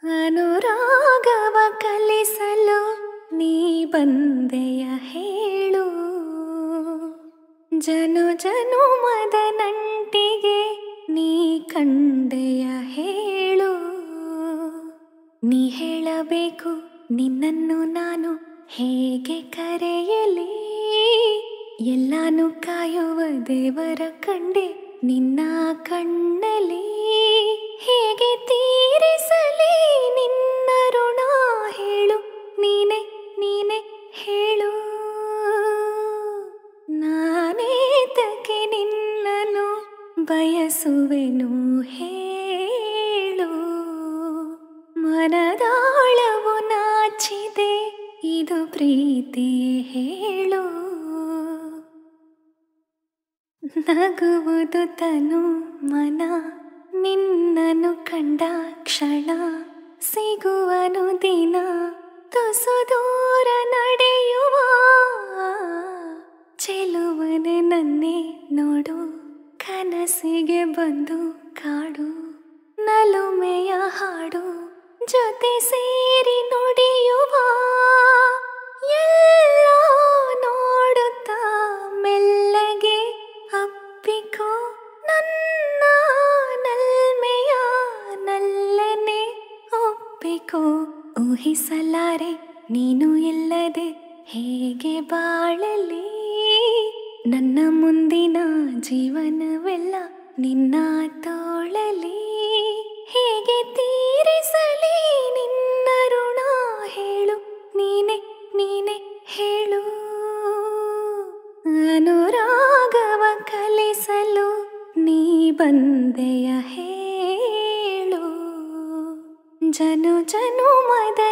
ಅನುರಾಗವ ಕಲಿಸಲು ನೀ ಬಂದೆಯ ಹೇಳು ಜನು ಜನು ಮದ ನಂಟಿಗೆ ನೀ ಕಂಡೆಯ ಹೇಳು ನೀ ಹೇಳಬೇಕು ನಿನ್ನನ್ನು ನಾನು ಹೇಗೆ ಕರೆಯಲಿ ಎಲ್ಲಾನು ಕಾಯುವ ದೇವರ ಕಂಡೆ ನಿನ್ನ ಕಣ್ಣಲಿ ಹೇಗೆ ತೀರಿಸಲಿ ನಿನ್ನ ಋಣ ಹೇಳು ನೀನೆ ನೀನೆ ಹೇಳು ನಾನೇತಕ್ಕೆ ನಿನ್ನನು ಬಯಸುವೆನು ಹೇಳು ಮನದಾಳವು ನಾಚಿದೆ ಇದು ಪ್ರೀತಿ ಹೇಳು ನಗುವುದು ತನು ಮನ ನಿನ್ನನು ಕಂಡ ಕ್ಷಣ ಸಿಗುವನು ದಿನ ತುಸು ದೂರ ನಡೆಯುವ ಚೆಲುವನೆ ನನ್ನೇ ನೋಡು ಕನಸಿಗೆ ಬಂದು ಕಾಡು ನಲುಮೆಯ ಹಾಡು ಜೊತೆ ಸೇರಿ ನುಡಿಯುವ ಎಲ್ಲ ನೋಡುತ್ತಾ ಮೆಲ್ಲಗೆ ಅಪ್ಪಿಕೋ ನನ್ನ ನಲ್ಮೆಯ ನಲ್ಲನೆ ಒಪ್ಪಿಕೋ ಊಹಿಸಲಾರೆ ನೀನು ಇಲ್ಲದೆ ಹೇಗೆ ಬಾಳಲಿ ನನ್ನ ಮುಂದಿನ ಜೀವನವೆಲ್ಲ ನಿನ್ನ ತೋಳಲಿ ಹೇಗೆ ತೀರಿಸಲಿ ನಿನ್ನ ಋಣ ಹೇಳು ನೀನೆ ನೀನೆ ಹೇಳು ಅನುರಾಗವ ಕಲಿಸಲು ನೀ ಬಂದೆಯ ಹೇಳು ಜನು ಜನು ಮದ